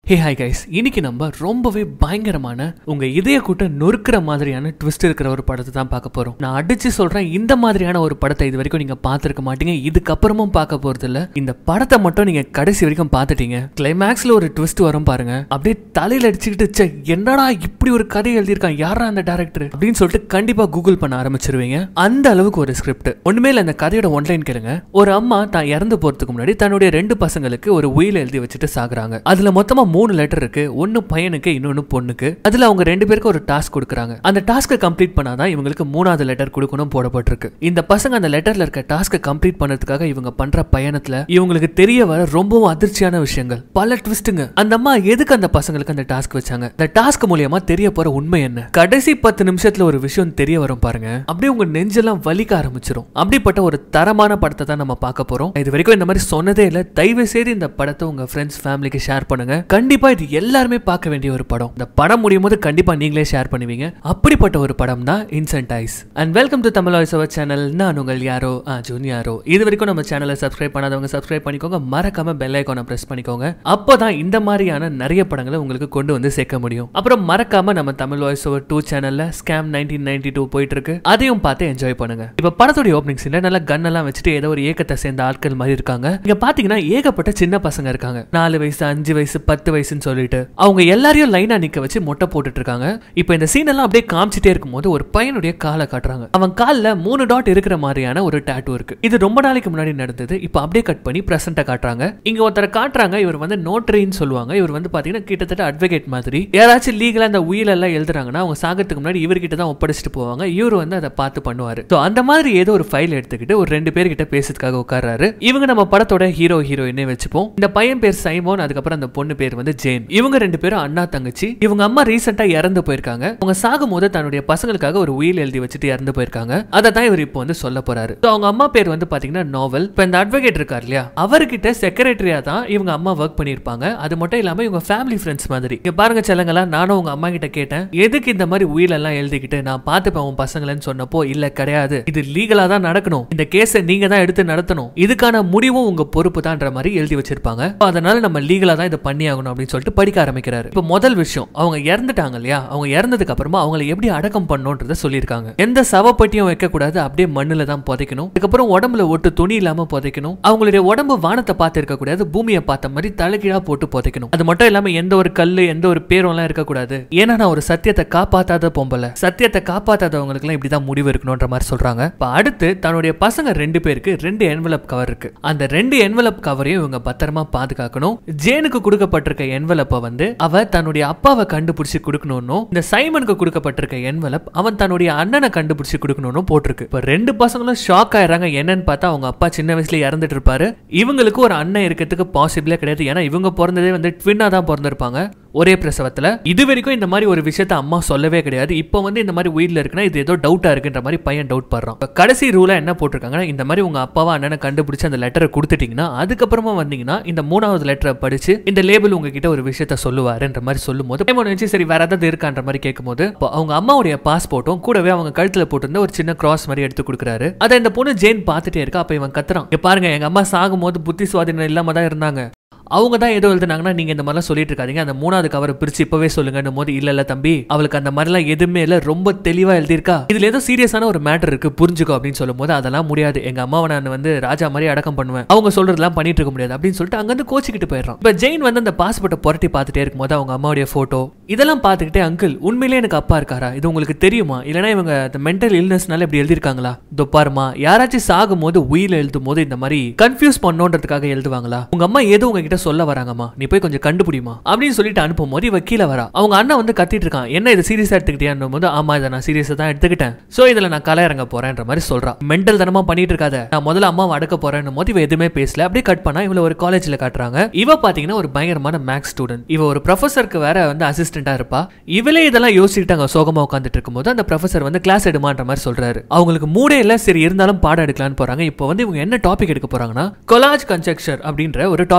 hey hi guys இன்னைக்கு நம்ம ரொம்பவே பயங்கரமான உங்க இதய கூட்ட நொறுக்கிற மாதிரியான ட்விஸ்ட் இருக்கிற ஒரு படத்தை தான் பார்க்க போறோம் நான் அடிச்சு சொல்றேன் இந்த மாதிரியான ஒரு படத்தை இது வரைக்கும் நீங்க பார்த்திருக்க மாட்டீங்க இதுக்கப்புறமும் பார்க்க போறது இல்ல இந்த படத்தை மட்டும் நீங்க கடைசி வரைக்கும் பார்த்துட்டீங்க கிளைமேக்ஸ்ல ஒரு ட்விஸ்ட் வரும் பாருங்க அப்படியே தலையில அடிச்சுக்கிட்டு ச்சே என்னடா இப்படி ஒரு கதை எழுதியிருக்கான் யாரா அந்த டேரக்டர் அப்படின்னு சொல்லிட்டு கண்டிப்பா கூகுள் பண்ண ஆரம்பிச்சிருவீங்க அந்த அளவுக்கு ஒரு ஸ்கிரிப்ட் ஒண்ணுமே இல்ல அந்த கதையோட ஒன்லைன் கேளுங்க ஒரு அம்மா தான் இறந்து போறதுக்கு முன்னாடி தன்னுடைய ரெண்டு பசங்களுக்கு ஒரு உயில எழுதி வச்சுட்டு சாகுறாங்க அதுல மொத்தமா மூணு லெட்டர் இருக்கு ஒன்னு பையனுக்கு இன்னொன்னு பொண்ணுக்கு அதுல அவங்க ரெண்டு பேருக்கு ஒரு டாஸ்க் கொடுக்குறாங்க அந்த டாஸ்க்கை கம்ப்ளீட் பண்ணாதான் இவங்களுக்கு மூணாவது லெட்டர் கொடுக்கணும் போடப்பட்டிருக்கு இந்த பசங்க அந்த லெட்டர்ல இருக்க டாஸ்க்கை கம்ப்ளீட் பண்ணதுக்காக இவங்க பண்ற பயணத்துல இவங்களுக்கு தெரிய வர ரொம்பவும் அதிர்ச்சியான விஷயங்கள் பல ட்விஸ்ட்டுங்க அந்த அம்மா எதுக்கு அந்த பசங்களுக்கு அந்த டாஸ்க் வச்சாங்க இந்த டாஸ்க் மூலியமா தெரிய போற உண்மை என்ன கடைசி பத்து நிமிஷத்துல ஒரு விஷயம் தெரிய வரும் பாருங்க அப்படியே உங்க நெஞ்செல்லாம் வலிக்க ஆரம்பிச்சிரும் அப்படிப்பட்ட ஒரு தரமான படத்தை தான் நம்ம பார்க்க போறோம் இது வரைக்கும் இந்த மாதிரி சொன்னதே இல்ல தயவு செய்து இந்த படத்தை உங்க ஃப்ரெண்ட்ஸ் ஃபேமிலிக்கு ஷேர் பண்ணுங்க கண்டிப்பா இது எல்லாருமே பார்க்க வேண்டிய ஒரு படம் இந்த படம் முடியும் போது கண்டிப்பா நீங்களே ஷேர் பண்ணுவீங்க அப்படிப்பட்ட ஒரு படம் தான் இன்சென்ட் ஐஸ் and welcome to Tamil voice over channel நான் உங்கள் யாரோ அர்ஜுன் யாரோ இது வரைக்கும் நம்ம சேனலை சப்ஸ்கிரைப் பண்ணாதவங்க சப்ஸ்கிரைப் பண்ணிக்கோங்க மறக்காம பெல் ஐக்கானை பிரஸ் பண்ணிக்கோங்க அப்போதான் இந்த மாதிரியான நிறைய படங்களை உங்களுக்கு கொண்டு வந்து சேர்க்க முடியும் அப்புறம் மறக்காம நம்ம தமிழ் வாய்ஸ் ஓவர் டூ சேனல்ல ஸ்கேம் நைன்டீன் நைன்டி டூ போயிட்டு இருக்கு அதையும் பார்த்து என்ஜாய் பண்ணுங்க இப்ப படத்துடைய ஓப்பனிங் சீன்ல நல்லா கன் எல்லாம் வச்சுட்டு ஏதோ ஒரு ஏக்கத்தை சேர்ந்த ஆட்கள் மாதிரி இருக்காங்க இங்க பாத்தீங்கன்னா ஏகப்பட்ட சின்ன பசங்க இருக்காங்க நாலு வயசு அஞ்சு வயசு பத்து வயசுன்னு சொல்லிட்டு அவங்க எல்லாரையும் லைனா நிக்க வச்சு மொட்டை போட்டுட்டு இருக்காங்க இப்போ இந்த சீன் எல்லாம் அப்படியே காமிச்சிட்டே இருக்கும்போது ஒரு பையனுடைய காலை காட்டுறாங்க அவன் கால்ல மூணு டாட் இருக்கிற மாதிரியான ஒரு டாட்டூ இருக்கு இது ரொம்ப நாளைக்கு முன்னாடி நடந்தது இப்போ அப்படியே கட் பண்ணி பிரசன்ட்டா காட்டுறாங்க இங்க ஒருத்தரை காட்டுறாங்க இவர் வந்து நோட்டரின்னு சொல்லுவாங்க இவர் வந்து பாத்தீங்கன்னா கிட்டத்தட்ட அட்வொகேட் மாதிரி யாராச்சும் லீகலா அந்த உயில் எல்லாம் எழுதுறாங்கன்னா அவங்க சாகிறதுக்கு முன்னாடி இவர்கிட்ட தான் ஒப்படைச்சிட்டு போவாங்க இவர் வந்து அதை பார்த்து பண்ணுவாரு ஸோ அந்த மாதிரி ஏதோ ஒரு ஃபைல் எடுத்துக்கிட்டு ஒரு ரெண்டு பேர்கிட்ட பேசுறதுக்காக உட்கார்றாரு இவங்க நம்ம படத்தோட ஹீரோ ஹீரோயினே வச்சுப்போம் இந்த பையன் பேர் சைமோன் அதுக்கப்புறம் அந்த பொண்ணு பேர் வந்து ஜேன் இவங்க ரெண்டு பேரும் அண்ணா தங்கச்சி இவங்க அம்மா ரீசெண்டா இறந்து போயிருக்காங்க அவங்க சாகும் போது தன்னுடைய பசங்களுக்காக ஒரு உயில் எழுதி வச்சுட்டு இறந்து போயிருக்காங்க அதை தான் இவர் இப்போ வந்து சொல்ல போறாரு So, அவங்க அம்மா பேர் வந்து பாத்தீங்கன்னா நோவல் இப்போ இந்த அட்வொகேட் இருக்கார் இல்லையா அவர்கிட்ட செக்ரட்டரியா தான் இவங்க அம்மா ஒர்க் பண்ணிருப்பாங்க அது மட்டும் இல்லாம இவங்க ஃபேமிலி ஃப்ரெண்ட்ஸ் மாதிரி இங்க பாருங்க செல்லங்களா நானும் உங்க அம்மா கிட்ட கேட்டேன் எதுக்கு இந்த மாதிரி உயில் எல்லாம் எழுதிக்கிட்டு நான் பார்த்துப்பேன் உன் பசங்களன்னு சொன்னப்போ இல்ல கிடையாது இது லீகலா தான் நடக்கணும் இந்த கேஸை நீங்க தான் எடுத்து நடத்தணும் இதுக்கான முடிவும் உங்க பொறுப்பு தான்ற மாதிரி எழுதி வச்சிருப்பாங்க So, அதனால நம்ம லீகலா தான் இதை பண்ணி ஆகணும் அப்படின்னு சொல்லிட்டு படிக்க ஆரம்பிக்கிறாரு இப்போ முதல் விஷயம் அவங்க இறந்துட்டாங்க இல்லையா அவங்க இறந்ததுக்கு அப்புறமா அவங்களை எப்படி அடக்கம் பண்ணணுன்றத சொல்லியிருக்காங்க எந்த சவப்பட்டியும் வைக்க கூடாது அப்படியே மண்ணுல தான் புதைக்கணும் அதுக்கப்புறம் உடம்புல ஒட்டு துணி இல்லாம புதைக்கணும் அவங்களுடைய உடம்பு வானத்தை பார்த்து இருக்க கூடாது பூமியை பார்த்த மாதிரி தலைகீழா போட்டு புதைக்கணும் அது மட்டும் இல்லாம எந்த ஒரு கல்லு எந்த ஒரு பேரும் எல்லாம் இருக்கக்கூடாது ஏன்னா நான் ஒரு சத்தியத்தை காப்பாத்தாத பொம்பளை சத்தியத்தை காப்பாத்தாதவங்களுக்கு எல்லாம் இப்படிதான் முடிவு இருக்கணும்ன்ற மாதிரி சொல்றாங்க இப்ப அடுத்து தன்னுடைய பசங்க ரெண்டு பேருக்கு ரெண்டு என்வலப் கவர் இருக்கு அந்த ரெண்டு என்வலப் கவரையும் இவங்க பத்திரமா பாதுகாக்கணும் ஜேனுக்கு கொடுக்கப்பட்டிருக்க என்வலப்பை வந்து அவ தன்னுடைய அப்பாவை கண்டுபிடிச்சு கொடுக்கணும்னு இந்த சைமனுக்கு கொடுக்கப்பட்டிருக்க என்வலப் அவன் தன்னுடைய அண்ணனை கண்டுபிடிச்சு கொடுக்கணும்னு போட்டிருக்கு இப்ப ரெண்டு பசங்களும் ஷாக் ஆயிடுறாங்க என்னன்னு பார்த்தா அவங்க அப்பா சின்ன வயசுல இறந்துட்டு இருப்பாரு இவங்களுக்கு ஒரு அண்ணன் இருக்கிறதுக்கு பாசிபிளே கிடையாது ஏன்னா இவங்க பிறந்ததே வந்து ட்வின்னா தான் பிறந்திருப்பாங்க ஒரே பிரசவத்துல இது வரைக்கும் இந்த மாதிரி ஒரு விஷயத்த அம்மா சொல்லவே கிடையாது இப்போ வந்து இந்த மாதிரி உயிரில் இருக்குன்னா இது ஏதோ டவுட்டா இருக்குன்ற மாதிரி பையன் டவுட் பண்றான் இப்ப கடைசி ரூலா என்ன போட்டிருக்காங்கன்னா இந்த மாதிரி உங்க அப்பாவா அண்ணனை கண்டுபிடிச்சு அந்த லெட்டரை கொடுத்துட்டீங்கன்னா அதுக்கப்புறமா வந்தீங்கன்னா இந்த மூணாவது லெட்டரை படிச்சு இந்த லேபிள் உங்ககிட்ட ஒரு விஷயத்த சொல்லுவாருன்ற மாதிரி சொல்லும் போது டைம் நினைச்சு சரி வேற ஏதாவது இருக்கான்ற மாதிரி கேட்கும்போது அப்போ அவங்க அம்மாவுடைய பாஸ்போர்ட்டும் கூடவே அவங்க கழுத்துல போட்டிருந்த ஒரு சின்ன கிராஸ் மாதிரி எடுத்து கொடுக்குறாரு அதை இந்த பொண்ணு ஜெயின் பார்த்துட்டே இருக்கா அப்ப இவன் கத்துறான் இங்க பாருங்க எங்க அம்மா சாகும் போது புத்தி சுவாதீனம் இல்லாம தான் இருந்தாங்க அவங்க தான் ஏதோ எழுதுனாங்கன்னா நீங்க இந்த மாதிரிலாம் சொல்லிட்டு இருக்காதீங்க அந்த மூணாவது கவரை பிரிச்சு இப்பவே சொல்லுங்கன்னு போது இல்ல இல்ல தம்பி அவளுக்கு அந்த மாதிரிலாம் எதுவுமே இல்ல ரொம்ப தெளிவா எழுதியிருக்கா இதுல ஏதோ சீரியஸான ஒரு மேட்டர் இருக்கு புரிஞ்சுக்கோ அப்படின்னு சொல்லும் போது அதெல்லாம் முடியாது எங்க அம்மாவை நான் வந்து ராஜா மாதிரி அடக்கம் பண்ணுவேன் அவங்க சொல்றதெல்லாம் பண்ணிட்டு இருக்க முடியாது அப்படின்னு சொல்லிட்டு அங்க இருந்து கோச்சிக்கிட்டு போயிடுறான் இப்ப ஜெயின் வந்து அந்த பாஸ்போர்ட்டை புரட்டி பார்த்துட்டே இருக்கும்போது அவங்க அம்மாவுடைய போட்டோ இதெல்லாம் பார்த்துக்கிட்டே அங்கிள் உண்மையிலேயே எனக்கு அப்பா இருக்காரா இது உங்களுக்கு தெரியுமா இல்லைன்னா இவங்க இந்த மென்டல் இல்னஸ்னால இப்படி எழுதியிருக்காங்களா இதோ பாருமா யாராச்சும் சாகும் போது உயிர் எழுதும் போது இந்த மாதிரி கன்ஃபியூஸ் பண்ணோன்றதுக்காக எழுதுவாங்களா உங்க அம்மா ஏதோ உங்ககிட்ட சொல்ல வராங்கம்மா நீ போய் கொஞ்சம் கண்டுபிடிமா அப்படின்னு சொல்லிட்டு அனுப்பும் போது இவ கீழே வரா அவங்க அண்ணன் வந்து கத்திட்டு இருக்கான் என்ன இது சீரியஸா எடுத்துக்கிட்டியான்னு போது ஆமா இதை நான் சீரியஸா தான் எடுத்துக்கிட்டேன் சோ இதுல நான் கலை இறங்க போறேன்ற மாதிரி சொல்றா மென்டல் தனமா பண்ணிட்டு இருக்காத நான் முதல்ல அம்மாவை அடக்க போறேன்னு போது இவ எதுவுமே பேசல அப்படியே கட் பண்ணா இவள ஒரு காலேஜ்ல காட்டுறாங்க இவ பாத்தீங்கன்னா ஒரு பயங்கரமான மேக்ஸ் ஸ்டூடெண்ட் இவ ஒரு ப்ரொஃபசருக்கு வேற வந்து அசிஸ்டண்டா இருப்பா இவளே இதெல்லாம் யோசிச்சுட்டு அங்க சோகமா உட்காந்துட்டு இருக்கும்போது அந்த ப்ரொஃபசர் வந்து கிளாஸ் எடுமான்ற மாதிரி சொல்றாரு அவங்களுக்கு மூடே இல்ல சரி இருந்தாலும் பாடம் எடுக்கலாம்னு போறாங்க இப்போ வந்து இவங்க என்ன டாபிக் எடுக்க போறாங்கன்னா கொலாஜ் கன்ஜெக்சர் அப்படின்ற ஒரு டாபிக் எடுக்க போறாங்க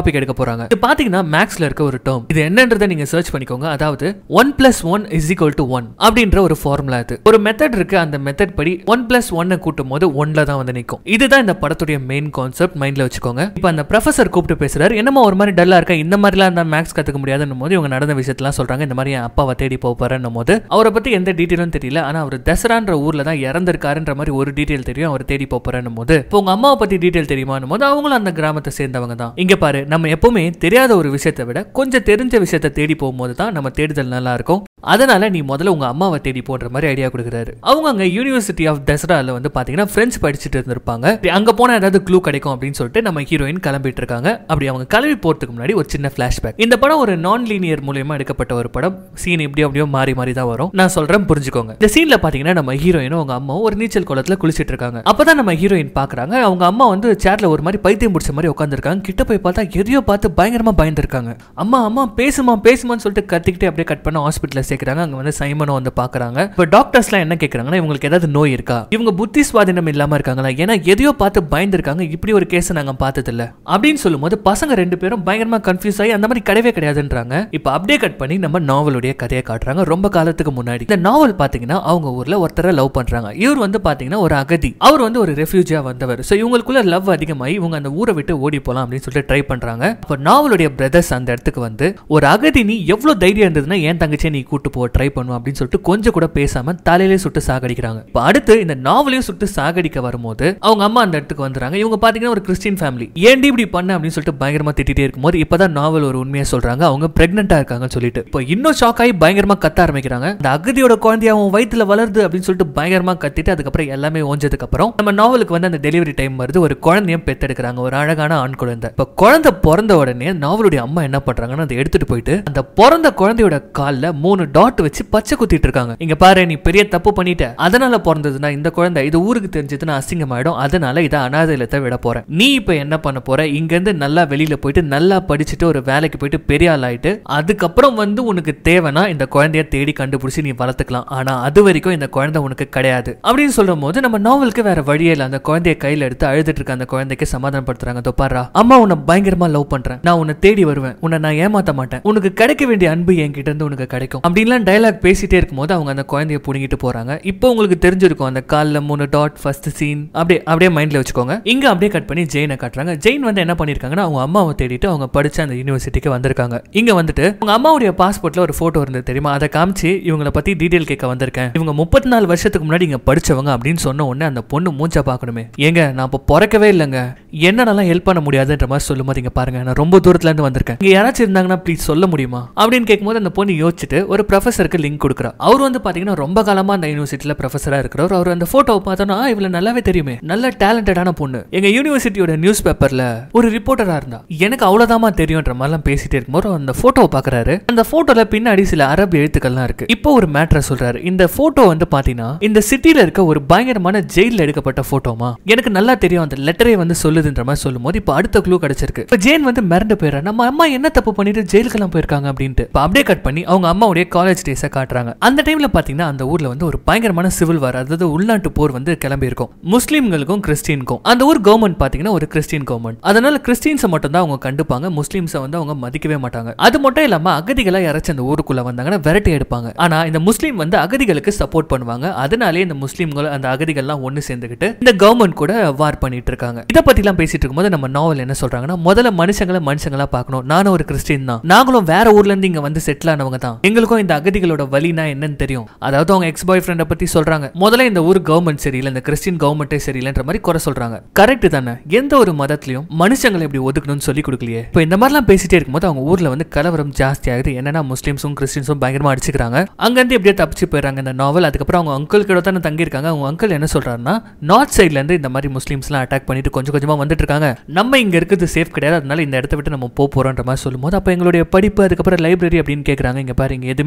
போறாங்க இது பாத்தீங்கன்னா மேக்ஸ்ல இருக்க ஒரு டேர்ம் இது என்னன்றதை நீங்க சர்ச் பண்ணிக்கோங்க அதாவது one plus one is equal to one அப்படின்ற ஒரு ஃபார்முலா இது ஒரு மெத்தட் இருக்கு அந்த மெத்தட் படி ஒன் பிளஸ் ஒன்னை கூட்டும் போது ஒன்ல தான் வந்து நிற்கும் இதுதான் இந்த படத்துடைய மெயின் கான்செப்ட் மைண்ட்ல வச்சுக்கோங்க இப்போ அந்த ப்ரொஃபசர் கூப்பிட்டு பேசுறாரு என்னமோ ஒரு மாதிரி டல்லா இருக்கா இந்த மாதிரிலாம் இருந்தா மேக்ஸ் கத்துக்க முடியாதுன்னும் போது இவங்க நடந்த விஷயத்தெல்லாம் சொல்றாங்க இந்த மாதிரி என் அப்பாவை தேடி போக போறேன்னும் போது அவரை பத்தி எந்த டீட்டெயிலும் தெரியல ஆனா அவர் தசரான்ற ஊர்ல தான் இறந்திருக்காருன்ற மாதிரி ஒரு டீட்டெயில் தெரியும் அவர் தேடி போக போறேன்னும் போது இப்போ உங்க அம்மாவை பத்தி டீட்டெயில் தெரியுமான்னும் போது அவங்களும் அந்த கிராமத்தை சேர்ந்தவங்க தான் இங்க பாரு நம்ம எப்பவுமே தெரியாத ஒரு விஷயத்தை விட கொஞ்சம் தெரிஞ்ச விஷயத்தை தேடி போகும்போது தான் நம்ம தேடுதல் நல்லா இருக்கும் அதனால நீ முதல்ல உங்க அம்மாவை தேடி போடுற மாதிரி ஐடியா கொடுக்குறாரு அவங்க அங்க யூனிவர்சிட்டி ஆஃப் டெசரால வந்து பாத்தீங்கன்னா பிரெஞ்சு படிச்சுட்டு இருந்திருப்பாங்க அங்க போனா ஏதாவது க்ளூ கிடைக்கும் அப்படின்னு சொல்லிட்டு நம்ம ஹீரோயின் கிளம்பிட்டு இருக்காங்க அப்படி அவங்க கிளம்பி போறதுக்கு முன்னாடி ஒரு சின்ன பிளாஷ்பேக் இந்த படம் ஒரு நான் லீனியர் மூலியமா எடுக்கப்பட்ட ஒரு படம் சீன் இப்படி அப்படியோ மாறி மாறி தான் வரும் நான் சொல்றேன் புரிஞ்சுக்கோங்க இந்த சீன்ல பாத்தீங்கன்னா நம்ம ஹீரோயினும் அவங்க அம்மாவும் ஒரு நீச்சல் குளத்துல குளிச்சிட்டு இருக்காங்க அப்பதான் நம்ம ஹீரோயின் பாக்குறாங்க அவங்க அம்மா வந்து சேர்ல ஒரு மாதிரி பைத்தியம் பிடிச்ச மாதிரி உட்காந்துருக்காங்க கிட்ட போய் பார்த்தா எதையோ பார்த்து பயங்கரமா பயந்துருக்காங்க அம்மா அம்மா பேசுமா பேசுமான்னு சொல்லிட்டு கத்திக்கிட்டே அப்படியே கட் பண்ண ஹாஸ்பிட்டல்ல சேர்க்கறாங்க அங்க வந்து சைமனும் வந்து பாக்குறாங்க இப்போ டாக்டர்ஸ்லாம் என்ன கேக்குறாங்கன்னா இவங்களுக்கு ஏதாவது நோய் இருக்கா இவங்க புத்தி சுவாதீனம் இல்லாம இருக்காங்களா ஏன்னா எதையோ பார்த்து பயந்துருக்காங்க இப்படி ஒரு கேஸ் நாங்க பார்த்தது இல்ல அப்படின்னு சொல்லும்போது பசங்க ரெண்டு பேரும் பயங்கரமா கன்ஃபியூஸ் ஆகி அந்த மாதிரி கிடையவே கிடையாதுன்றாங்க இப்போ அப்படியே கட் பண்ணி நம்ம நாவலுடைய கதையை காட்டுறாங்க ரொம்ப காலத்துக்கு முன்னாடி இந்த நாவல் பாத்தீங்கன்னா அவங்க ஊர்ல ஒருத்தரை லவ் பண்றாங்க இவர் வந்து பாத்தீங்கன்னா ஒரு அகதி அவர் வந்து ஒரு ரெஃப்யூஜியா வந்தவர் ஸோ இவங்களுக்குள்ள லவ் அதிகமாகி இவங்க அந்த ஊரை விட்டு ஓடி போலாம் அப்படின்னு சொல்லிட்டு ட்ரை பண்றாங்க அப்போ நாவலுடைய பிரதர்ஸ் அந்த இடத்துக்கு வந்து ஒரு அகதி நீ எவ்வளவு தைரியம் இருந்ததுன்னா ஏன் தங்கச்சியை நீ கூட்டு போக ட்ரை பண்ணுவோம் அப்படின்னு சொல்லிட்டு கொஞ்சம் கூட பேசாம தலையிலே சுட்டு சாகடிக்கிறாங்க இப்போ அடுத்து இந்த நாவலையும் சுட்டு சாகடிக்க வரும்போது அவங்க அம்மா அந்த இடத்துக்கு வந்துறாங்க இவங்க பாத்தீங்கன்னா ஒரு கிறிஸ்டின் ஃபேமிலி ஏன்டி இப்படி பண்ண அப்படின்னு சொல்லிட்டு பயங்கரமா திட்டிட்டே இருக்கும்போது இப்பதான் நாவல் ஒரு உண்மையை சொல்றாங்க அவங்க பிரெக்னெண்டா இருக்காங்கன்னு சொல்லிட்டு இப்போ இன்னும் ஷாக் ஆகி பயங்கரமா கத்த ஆரம்பிக்கிறாங்க இந்த அகதியோட குழந்தைய அவன் வயித்துல வளருது அப்படின்னு சொல்லிட்டு பயங்கரமா கத்திட்டு அதுக்கப்புறம் எல்லாமே ஓஞ்சதுக்கு அப்புறம் நம்ம நாவலுக்கு வந்து அந்த டெலிவரி டைம் வருது ஒரு குழந்தையும் பெத்தெடுக்கிறாங்க ஒரு அழகான ஆண் குழந்தை இப்போ குழந்தை பிறந்த உடனே நாவலுடைய அம்மா என்ன பண்றாங்கன்னா அதை எடுத்துட்டு போயிட்டு அந்த பிறந்த குழந்தையோட கால்ல மூணு டாட் வச்சு பச்சை குத்திட்டு இருக்காங்க இங்க பாரு நீ பெரிய தப்பு பண்ணிட்ட அதனால பிறந்ததுன்னா இந்த குழந்தை இது ஊருக்கு தெரிஞ்சதுன்னா அசிங்கமாயிடும் அதனால இதை அனாதை இல்லத்தை விட போறேன் நீ இப்ப என்ன பண்ண போற இங்க இருந்து நல்லா வெளியில போயிட்டு நல்லா படிச்சுட்டு ஒரு வேலைக்கு போயிட்டு பெரிய ஆள் ஆயிட்டு அதுக்கப்புறம் வந்து உனக்கு தேவைன்னா இந்த குழந்தைய தேடி கண்டுபிடிச்சு நீ வளர்த்துக்கலாம் ஆனா அது வரைக்கும் இந்த குழந்தை உனக்கு கிடையாது அப்படின்னு சொல்லும் போது நம்ம நாவலுக்கு வேற வழியே இல்லை அந்த குழந்தைய கையில எடுத்து அழுதுட்டு இருக்க அந்த குழந்தைக்கு சமாதானப்படுத்துறாங்க தொப்பாரா அம்மா உன்னை பயங்கரமா லவ் பண்றேன் நான் உன்னை தேடி வருவேன் உன்னை நான் ஏமாத்த மாட்டேன் உனக்கு கிடைக்க வேண்டிய அன்பு என்கிட்ட இருந்து உனக்கு கிடைக்கும் அப்படின்லாம் டைலாக் பேசிட்டே இருக்கும்போது அவங்க அந்த குழந்தைய புடுங்கிட்டு போறாங்க இப்போ உங்களுக்கு தெரிஞ்சிருக்கும் அந்த கால்ல மூணு டாட் ஃபர்ஸ்ட் சீன் அப்படியே அப்படியே மைண்ட்ல வச்சுக்கோங்க இங்க அப்படியே கட் பண்ணி ஜெயினை காட்டுறாங்க ஜெயின் வந்து என்ன பண்ணிருக்காங்கன்னா அவங்க அம்மாவை தேடிட்டு அவங்க படிச்ச அந்த யூனிவர்சிட்டிக்கு வந்திருக்காங்க இங்க வந்துட்டு உங்க அம்மாவுடைய பாஸ்போர்ட்ல ஒரு போட்டோ இருந்தது தெரியுமா அதை காமிச்சு இவங்கள பத்தி டீடைல் கேட்க வந்திருக்கேன் இவங்க முப்பத்தி நாலு வருஷத்துக்கு முன்னாடி இங்க படிச்சவங்க அப்படின்னு சொன்ன உடனே அந்த பொண்ணு மூஞ்சா பார்க்கணுமே ஏங்க நான் இப்போ பிறக்கவே இல்லைங்க என்னென்னலாம் ஹெல்ப் பண்ண முடியாதுன்ற மாதிரி சொல்லும் போது இங்க பாருங்க நான் ரொம்ப தூரத்துல இருந்து வந்திருக்கேன் இங்க யாராச்சும் இருந்தாங்கன்னா ப்ளீஸ் சொல்ல முடியுமா அப்படின்னு கேட்கும்போது அந்த பொண்ணு யோசிச்சுட்டு ஒரு ப்ரொஃபஸருக்கு லிங்க் கொடுக்குறா அவர் வந்து பாத்தீங்கன்னா ரொம்ப காலமா அந்த யூனிவர்சிட்டியில ப்ரொஃபஸரா இருக்கிறவர் அவர் அந்த போட்டோவை பார்த்தோன்னா இவ்வளவு நல்லாவே தெரியுமே நல்ல டேலண்டடான பொண்ணு எங்க யூனிவர்சிட்டியோட நியூஸ் பேப்பர்ல ஒரு ரிப்போர்ட்டரா இருந்தா எனக்கு அவ்வளவுதாமா தெரியும்ன்ற மாதிரிலாம் பேசிட்டே இருக்கும்போது அந்த போட்டோவை பாக்குறாரு அந்த போட்டோல பின்னாடி சில அரபு எழுத்துக்கள்லாம் இருக்கு இப்போ ஒரு மேட்ரை சொல்றாரு இந்த போட்டோ வந்து பாத்தீங்கன்னா இந்த சிட்டில இருக்க ஒரு பயங்கரமான ஜெயில எடுக்கப்பட்ட போட்டோமா எனக்கு நல்லா தெரியும் அந்த லெட்டரே வந்து சொல்லுதுன்ற மாதிரி சொல்லும் போது இப்போ அடுத்த க்ளூ கிடைச்சிருக்கு இப்போ ஜெயின் வந்து மிரண்டு போயிடுறா நம்ம அம்மா என்ன தப்பு பண்ணிட்டு ஜெயிலுக்கெல்லாம் போயிருக்காங்க அப்படின்ட்டு இப்போ அப்படியே கட் பண்ணி அவங்க அம்மாவுடைய காலேஜ் டேஸை காட்டுறாங்க அந்த டைம்ல பாத்தீங்கன்னா அந்த ஊர்ல வந்து ஒரு பயங்கரமான சிவில் வார் அதாவது உள்நாட்டு போர் வந்து கிளம்பி இருக்கும் முஸ்லீம்களுக்கும் கிறிஸ்டினுக்கும் அந்த ஊர் கவர்மெண்ட் பாத்தீங்கன்னா ஒரு கிறிஸ்டின் கவர்மெண்ட் அதனால கிறிஸ்டின்ஸை மட்டும் தான் அவங்க கண்டுப்பாங்க முஸ்லீம்ஸை வந்து அவங்க மதிக்கவே மாட்டாங்க அது மட்டும் இல்லாம அகதிகளா யாராச்சும் அந்த ஊருக்குள்ள வந்தாங்கன்னா விரட்டி எடுப்பாங்க ஆனா இந்த முஸ்லீம் வந்து அகதிகளுக்கு சப்போர்ட் பண்ணுவாங்க அதனாலே இந்த முஸ்லீம்கள் அந்த அகதிகள்லாம் ஒண்ணு சேர்ந்துக்கிட்டு இந்த கவர்மெண்ட் கூட வார் பண்ணிட்டு இருக்காங்க இதை பத்தி எல்லாம் பேசிட்டு இருக்கும்போது நம்ம நாவல் என்ன சொல்றாங்கன்னா முதல்ல மனுஷங்களை மனுஷங்களா பார்க்கணும் நானும் ஒரு கிறிஸ்டின் தான் நாங்களும் வேற ஊர்ல இருந்து இங்க வந்து செட்டில் ஆனவங்க தான் எங்களுக்கும் இந்த அகதிகளோட வலினா என்னன்னு தெரியும் அதாவது அவங்க எக்ஸ் பாய் ஃப்ரெண்டை பத்தி சொல்றாங்க முதல்ல இந்த ஊர் கவர்மெண்ட் சரியில்லை இந்த கிறிஸ்டின் கவர்மெண்ட்டே சரியில்லைன்ற மாதிரி குறை சொல்றாங்க கரெக்ட் தானே எந்த ஒரு மதத்திலையும் மனுஷங்களை இப்படி ஒதுக்கணும்னு சொல்லி கொடுக்கலையே இப்போ இந்த மாதிரிலாம் பேசிட்டே இருக்கும்போது அவங்க ஊர்ல வந்து கலவரம் ஜாஸ்தி ஆகுது என்னன்னா முஸ்லீம்ஸும் கிறிஸ்டின்ஸும் பயங்கரமா அடிச்சுக்கிறாங்க அங்கிருந்து எப்படியே தப்பிச்சு போயிடுறாங்க இந்த நாவல் அதுக்கப்புறம் அவங்க அங்கிள் கிட்ட தானே தங்கியிருக்காங்க அவங்க அங்கிள் என்ன சொல்றாருன்னா நார்த் சைட்ல இருந்து இந்த மாதிரி முஸ்லீம்ஸ்லாம் அட்டாக் பண்ணிட்டு கொஞ்சம் கொஞ்சமா வந்துட்டு இருக்காங்க நம்ம இங்க இருக்கிறது சேஃப் கிடையாது அதனால இந்த இடத்த விட்டு நம்ம போக போறோன்ற மாதிரி சொல்லும்போது அப்போ எங்களுடைய படிப்பு அதுக்கப்புறம் லைப்ரரி அப்படின்னு கேட்குறாங்க இங்க பாரு இங்க எதுவுமே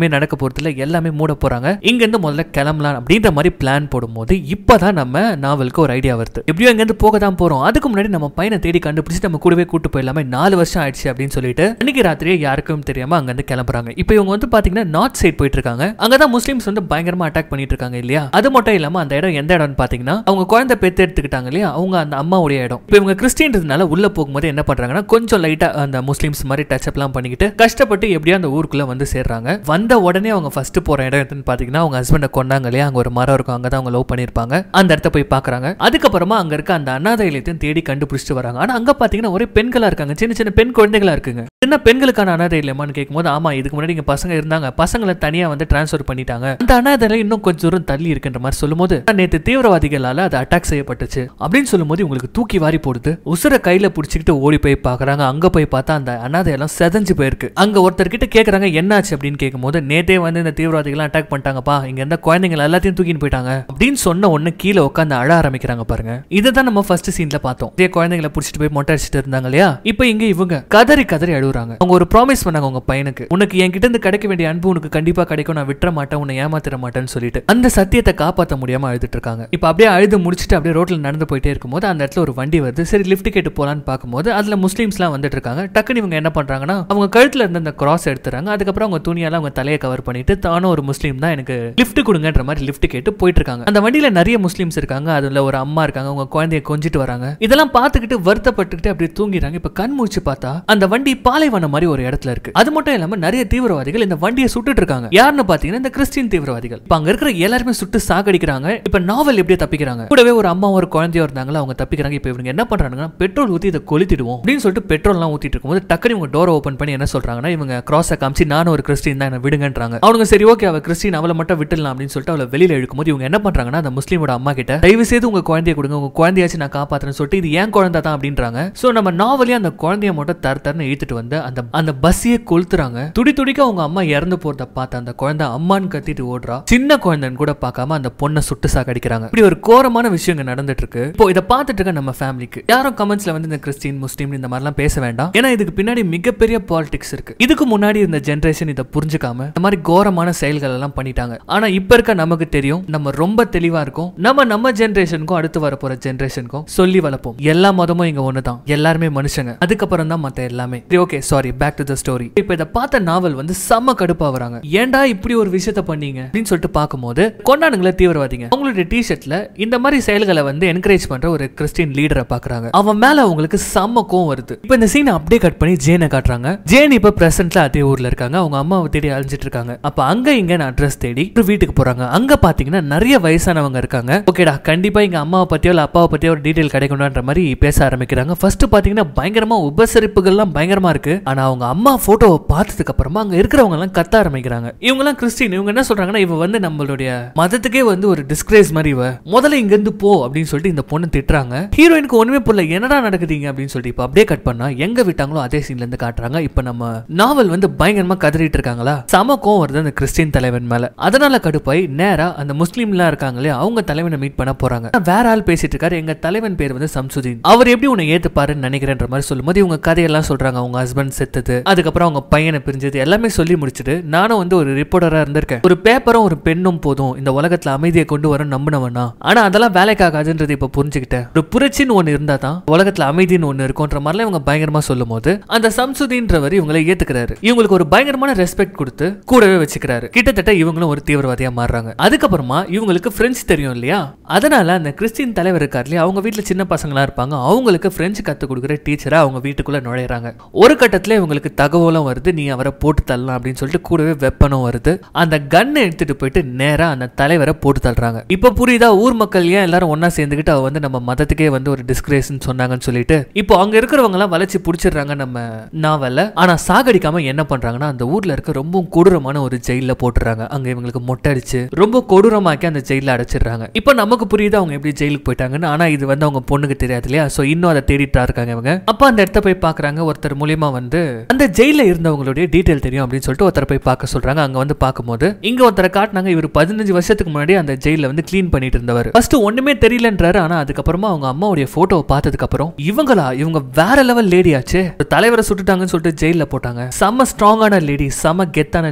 நடக்க போறதுல எல்லாமே மூட போறாங்க இங்க இருந்து முதல்ல கிளம்பலாம் அப்படின்ற மாதிரி பிளான் போடும்போது இப்பதான் நம்ம நாவலுக்கு ஒரு ஐடியா வருது எப்படியோ இங்க இருந்து போக தான் போறோம் அதுக்கு முன்னாடி நம்ம பையனை தேடி கண்டுபிடிச்சு நம்ம கூடவே கூட்டு போயிடலாமே நாலு வருஷம் ஆயிடுச்சு அப்படின்னு சொல்லிட்டு அன்னைக்கு ராத்திரியே யாருக்கும் தெரியாம அங்க இருந்து கிளம்புறாங்க இப்போ இவங்க வந்து பாத்தீங்கன்னா நார்த் சைட் போயிட்டு இருக்காங்க அங்கதான் முஸ்லிம்ஸ் வந்து பயங்கரமா அட்டாக் பண்ணிட்டு இருக்காங்க இல்லையா அது மட்டும் இல்லாம அந்த இடம் எந்த இடம்னு பாத்தீங்கன்னா அவங்க குழந்தை பெத்து எடுத்துக்கிட்டாங்க இல்லையா அவங்க அந்த அம்மாவுடைய இடம் இப்போ இவங்க கிறிஸ்டின்றதுனால உள்ள போகும்போது என்ன பண்றாங்கன்னா கொஞ்சம் லைட்டா அந்த முஸ்லிம்ஸ் மாதிரி டச் அப்லாம் பண்ணிக்கிட்டு கஷ்டப்பட்டு எப்படியோ அந்த ஊருக்குள்ள வந்து சேர்றாங்க வந்த உடனே அவங்க ஃபர்ஸ்ட் போற இடம் எதுன்னு பாத்தீங்கன்னா அவங்க ஹஸ்பண்டை கொண்டாங்க இல்லையா அங்க ஒரு மரம் இருக்கும் அங்கதான் அவங்க லவ் பண்ணிருப்பாங்க அந்த இடத்த போய் பாக்குறாங்க அதுக்கப்புறமா அங்க இருக்க அந்த அனாதை இல்லத்தையும் தேடி கண்டுபிடிச்சிட்டு வராங்க ஆனா அங்க பாத்தீங்கன்னா ஒரே பெண்களா இருக்காங்க சின்ன சின்ன பெண் குழந்தைகளா இருக்குங்க என்ன பெண்களுக்கான அனாதை இல்லையமான்னு கேட்கும்போது ஆமா இதுக்கு முன்னாடி இங்க பசங்க இருந்தாங்க பசங்களை தனியா வந்து டிரான்ஸ்ஃபர் பண்ணிட்டாங்க அந்த அனாதையில இன்னும் கொஞ்சம் தூரம் தள்ளி இருக்குன்ற மாதிரி சொல்லும்போது நேத்து தீவிரவாதிகளால அது அட்டாக் செய்யப்பட்டுச்சு அப்படின்னு சொல்லும்போது உங்களுக்கு தூக்கி வாரி போடுது உசுர கையில புடிச்சுக்கிட்டு ஓடி போய் பாக்குறாங்க அங்க போய் பார்த்தா அந்த அனாதை எல்லாம் செதஞ்சு போயிருக்கு அங்க ஒருத்தர் கிட்ட கேக்குறாங்க என்னாச்சு அப்படின்னு கேட்கும்போது நேத்தே வந்து இந்த தீவிரவாதிகள் அட்டாக் பண்ணிட்டாங்கப்பா இங்க இருந்த குழந்தைங்க எல்லாத்தையும் தூக்கின்னு போயிட்டாங்க அப்படின்னு சொன்ன உடனே கீழே உட்காந்து அழ ஆரம்பிக்கிறாங்க பாருங்க இதுதான் நம்ம ஃபர்ஸ்ட் சீன்ல பார்த்தோம் இதே குழந்தைங்களை புடிச்சிட்டு போய் மொட்டை அடிச்சிட்டு இருந்தாங்க இல்லையா இப்போ இங்க இவங்க கதறி கதறி அழுகுறாங்க அவங்க ஒரு ப்ராமிஸ் பண்ணாங்க உங்க பையனுக்கு உனக்கு என்கிட்ட இருந்து கிடைக்க வேண்டிய அன்பு உனக்கு கண்டிப்பா கிடைக்கும் நான் விட்டுற மாட்டேன் உன்னை ஏமாத்திர மாட்டேன்னு சொல்லிட்டு அந்த சத்தியத்தை காப்பாற்ற முடியாம அழுதுட்டு இருக்காங்க இப்போ அப்படியே அழுது முடிச்சுட்டு அப்படியே ரோட்ல நடந்து போயிட்டே இருக்கும்போது அந்த இடத்துல ஒரு வண்டி வருது சரி லிஃப்ட் கேட்டு போலான்னு பார்க்கும்போது அதுல முஸ்லீம்ஸ்லாம் வந்துட்டு இருக்காங்க டக்குன்னு இவங்க என்ன பண்றாங்கன்னா அவங்க கழுத்துல இருந்த அந்த கிராஸ் எடுத்துறாங்க அதுக்கப்புறம் அவங்க துணியால அவங்க தலையை கவர் பண்ணிட்டு தானும் ஒரு முஸ்லீம் தான் எனக்கு லிஃப்ட் கொடுங்கன்ற மாதிரி லிஃப்ட் கேட்டு போயிட்டு இருக்காங்க அந்த வண்டியில நிறைய முஸ்லீம்ஸ் இருக்காங்க அதுல ஒரு அம்மா இருக்காங்க அவங்க குழந்தைய கொஞ்சிட்டு வராங்க இதெல்லாம் பார்த்துக்கிட்டு வருத்தப்பட்டுக்கிட்டு அப்படியே தூங்கிடுறாங்க இப்ப கண் முழிச்சு பார்த்தா அந்த வண்டி பாலைவனம் மாதிரி ஒரு இடத்துல இருக்கு அது மட்டும் இல்லாம நிறைய தீவிரவாதிகள் இந்த வண்டியை சுட்டுட்டு இருக்காங்க யாருன்னு பாத்தீங்கன்னா இந்த கிறிஸ்டின் தீவிரவாதிகள் இப்ப அங்க இருக்கிற எல்லாருமே சுட்டு சாகடிக்கிறாங்க இப்ப நாவல் எப்படியே தப்பிக்கிறாங்க கூடவே ஒரு அம்மா ஒரு குழந்தையோ இருந்தாங்களா அவங்க தப்பிக்கிறாங்க இப்ப இவங்க என்ன பண்றாங்கன்னா பெட்ரோல் ஊத்தி இதை கொளுத்திடுவோம் அப்படின்னு சொல்லிட்டு பெட்ரோல் எல்லாம் ஊத்திட்டு இருக்கும்போது டக்குனு இவங்க டோரை ஓபன் பண்ணி என்ன சொல்றாங்கன்னா இவங்க கிராஸை காமிச்சு நானும் ஒரு கிறிஸ்டின் தான் என்ன விடுங்கன்றாங்க அவனுங்க சரி ஓகே அவ கிறிஸ்டின் அவளை மட்டும் விட்டுலாம் அப்படின்னு சொல்லிட்டு அவளை வெளியில இழுக்கும்போது இவங்க என்ன பண்றாங்கன்னா அந்த முஸ்லீமோட அம்மா கிட்ட தயவு செய்து உங்க குழந்தைய கொடுங்க உங்க குழந்தையாச்சும் நான் காப்பாத்துறேன்னு சொல்லிட்டு இது ஏன் குழந்தை தான் அப்படின்றாங்க சோ நம்ம நாவலே அந்த குழந்தைய மட்டும் தர தரன்னு இழுத்துட்டு வந்து அந்த அந்த பஸ்ஸையே கொளுத்துறாங்க துடி துடிக்க அவங்க அம்மா இறந்து போறத பார்த்து அந்த குழந்தை அம்மான்னு கத்திட்டு ஓடுறா சின்ன குழந்தைன்னு கூட பார்க்காம அந்த பொண்ணை சுட்டு சாகடிக்கிறாங்க இப்படி ஒரு கோரமான விஷயம் இங்க நடந்துட்டு இருக்கு இப்போ இதை பார்த்துட்டு இருக்க நம்ம ஃபேமிலிக்கு யாரும் கமெண்ட்ஸ்ல வந்து இந்த கிறிஸ்டின் முஸ்லீம் இந்த மாதிரிலாம் பேச வேண்டாம் ஏன்னா இதுக்கு பின்னாடி மிகப்பெரிய பாலிடிக்ஸ் இருக்கு இதுக்கு முன்னாடி இந்த ஜென்ரேஷன் இதை புரிஞ்சுக்காம இந்த மாதிரி கோரமான செயல்கள் எல்லாம் பண்ணிட்டாங்க ஆனா இப்ப இருக்க நமக்கு தெரியும் நம்ம ரொம்ப தெளிவா இருக்கும் நம்ம நம்ம ஜென்ரேஷனுக்கும் அடுத்து வர போற ஜென்ரேஷனுக்கும் சொல்லி வளர்ப்போம் எல்லா மதமும் இங்க ஒண்ணுதான் எல்லாருமே மனுஷங்க அதுக்கப்புறம் தான் மத்த எல்லாமே okay sorry back to the story இப்ப இதை பார்த்த நாவல் வந்து செம்ம கடுப்பா வராங்க ஏன்டா இப்படி ஒரு விஷயத்த பண்ணீங்க அப்படின்னு சொல்லிட்டு பார்க்கும்போது கொண்டாடுங்களே தீவிரவாதிங்க அவங்களுடைய டிஷர்ட்ல இந்த மாதிரி செயல்களை வந்து என்கரேஜ் பண்ற ஒரு கிறிஸ்டின் லீடரை பாக்குறாங்க அவன் மேல அவங்களுக்கு செம்ம கோவம் வருது இப்ப இந்த சீனை அப்படியே கட் பண்ணி ஜேனை காட்டுறாங்க ஜேன் இப்ப பிரசன்ட்ல அதே ஊர்ல இருக்காங்க அவங்க அம்மாவை தேடி அழிஞ்சிட்டு இருக்காங்க அப்ப அங்க இங்க அட்ரஸ் தேடி ஒரு வீட்டுக்கு போறாங்க அங்க பாத்தீங்கன்னா நிறைய வயசானவங்க இருக்காங்க ஓகேடா கண்டிப்பா எங்க அம்மாவை பத்தியோ இல்ல அப்பாவை பத்தியோ ஒரு டீடைல் கிடைக்கணும்ன்ற மாதிரி பேச ஆரம்பிக்கிறாங்க ஃபர்ஸ்ட் பாத்தீங்கன்னா பயங்கரமா உபசரிப்புகள்லாம் பயங்கரமா இருக்கு ஆனா அவங்க அம்மா போட்டோவை பார்த்ததுக்கு அப்புறமா அங்க இருக்கிறவங்க எல்லாம் கத்த ஆரம்பிக்கிறாங்க இவங்க எல்லாம் கிறிஸ்டின் இவங்க என்ன சொல்றாங்கன்னா இவ வந்து நம்மளுடைய மதத்துக்கே வந்து ஒரு டிஸ்கிரேஸ் மாதிரி இவ முதல்ல இங்க இருந்து போ அப்படின்னு சொல்லிட்டு இந்த பொண்ணு திட்டுறாங்க ஹீரோயினுக்கு ஒண்ணுமே புரியல என்னடா நடக்குதுங்க அப்படின்னு சொல்லிட்டு இப்ப அப்படியே கட் பண்ணா எங்க விட்டாங்களோ அதே சீன்ல இருந்து காட்டுறாங்க இப்ப நம்ம நாவல் வந்து பயங்கரமா கதறிட்டு இருக்காங்களா சம கோவம் வருது அந்த கிறிஸ்டின் தலைவன் மேல அதனால கடுப்பாய் நேரா அந்த முஸ்லீம்லாம் இருக்காங்களே அவங்க தலைவனை மீட் பண்ண போறாங்க வேற ஆள் பேசிட்டு இருக்காரு எங்க தலைவன் பேர் வந்து சம்சுதீன் அவர் எப்படி உன்னை ஏத்துப்பாருன்னு நினைக்கிறேன்ற மாதிரி சொல்லும்போது இவங்க கதையெல்லாம் சொல்றாங்க அவங்க ஹஸ்பண்ட் செத்தது அதுக்கப்புறம் அவங்க பையனை பிரிஞ்சது எல்லாமே சொல்லி முடிச்சுட்டு நானும் வந்து ஒரு ரிப்போர்ட்டரா இருந்திருக்கேன் ஒரு பேப்பரும் ஒரு பெண்ணும் போதும் இந்த உலகத்துல அமைதியை கொண்டு வர நம்பினவனா ஆனா அதெல்லாம் வேலைக்காகாதுன்றது இப்ப புரிஞ்சுக்கிட்டேன் ஒரு புரட்சின்னு ஒண்ணு இருந்தா தான் உலகத்துல அமைதின்னு ஒண்ணு இருக்கும்ன்ற மாதிரிலாம் இவங்க பயங்கரமா சொல்லும் போது அந்த சம்சுதீன்றவர் இவங்களை ஏத்துக்கிறாரு இவங்களுக்கு ஒரு பயங்கரமான ரெஸ்பெக்ட் கொடுத்து கூடவே வச்சுக்கிறாரு கிட்டத்தட்ட இவங்களும் ஒரு தீவிரவாதியா மாறுறாங்க அதுக்கப்புறமா இவங்களுக்கு பிரெஞ்சு தெரியும் இல்லையா அதனால அந்த கிறிஸ்டின் தலைவர் இருக்கார் இல்லையா அவங்க வீட்டுல சின்ன பசங்களா இருப்பாங்க அவங்களுக்கு பிரெஞ்சு கத்து கொடுக்குற டீச்சரா அவங்க வீட்டுக்குள்ள நுழையிறாங்க ஒரு கட்டத்துல இவங்களுக்கு தகவலும் வருது நீ அவரை போட்டு தள்ளலாம் அப்படின்னு சொல்லிட்டு கூடவே வெப்பனும் வருது அந்த கன்னை எடுத்துட்டு போயிட்டு நேரா அந்த தலைவரை போட்டு தள்ளுறாங்க இப்ப புரியுதா ஊர் மக்கள் ஏன் எல்லாரும் ஒண்ணா சேர்ந்துக்கிட்டு அவ வந்து நம்ம மதத்துக்கே வந்து ஒரு டிஸ்கிரேஸ்னு சொன்னாங்கன்னு சொல்லிட்டு இப்போ அங்க இருக்கிறவங்க எல்லாம் வளைச்சு புடிச்சிடுறாங்க நம்ம நாவல்ல ஆனா சாகடிக்காம என்ன பண்றாங்கன்னா அந்த ஊர்ல இருக்க ரொம்ப கொடூரமான ஒரு ஜெயில போட்டுறாங்க அங்க இவங்களுக்கு மொட்டை அடிச்சு ரொம்ப கொடூரமாக்கி அந்த ஜெயில அடைச்சிடுறாங்க இப்போ நமக்கு புரியுது அவங்க எப்படி ஜெயிலுக்கு போயிட்டாங்கன்னு ஆனா இது வந்து அவங்க பொண்ணுக்கு தெரியாது இல்லையா சோ இன்னும் அதை தேடிட்டா இருக்காங்க இவங்க அப்ப அந்த இடத்த போய் பாக்குறாங்க ஒருத்தர் மூலியமா வந்து அந்த ஜெயில இருந்தவங்களுடைய டீடைல் தெரியும் அப்படின்னு சொல்லிட்டு ஒருத்தர் போய் பார்க்க சொல்றாங்க அங்க வந்து பார்க்கும்போது இங்க ஒருத்தரை காட்டினாங்க இவர் பதினஞ்சு வருஷத்துக்கு முன்னாடி அந்த ஜெயில வந்து க்ளீன் பண்ணிட்டு இருந்தவர் ஃபர்ஸ்ட் ஒண்ணுமே தெரியலன்றாரு ஆனா அதுக்கப்புறமா அவங்க அம்மாவுடைய போட்டோவை பார்த்ததுக்கு அப்புறம் இவங்களா இவங்க வேற லெவல் லேடி ஆச்சு தலைவரை சுட்டுட்டாங்கன்னு சொல்லிட்டு ஜெயில போட்டாங்க செம்ம ஸ்ட்ராங்கான லேடி செம கெத்தான